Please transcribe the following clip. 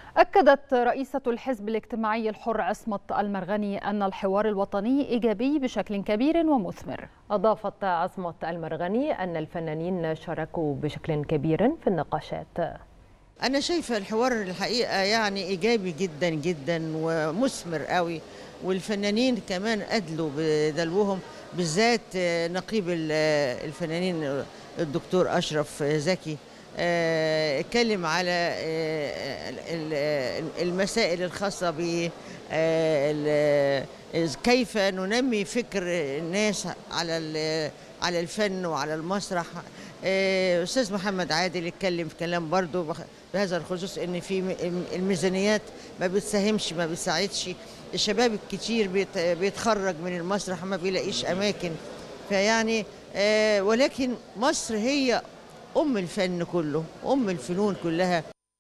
أكدت رئيسة الحزب الاجتماعي الحر عصمت المرغني أن الحوار الوطني إيجابي بشكل كبير ومثمر أضافت عصمت المرغني أن الفنانين شاركوا بشكل كبير في النقاشات أنا شايفة الحوار الحقيقة يعني إيجابي جدا جدا ومثمر قوي والفنانين كمان أدلوا بدلوهم بالذات نقيب الفنانين الدكتور أشرف زكي اتكلم على المسائل الخاصة ب كيف ننمي فكر الناس على على الفن وعلى المسرح استاذ محمد عادل اتكلم في كلام برضو بهذا الخصوص ان في الميزانيات ما بتساهمش ما بتساعدش الشباب الكتير بيتخرج من المسرح ما بيلاقيش اماكن فيعني ولكن مصر هي ام الفن كله ام الفنون كلها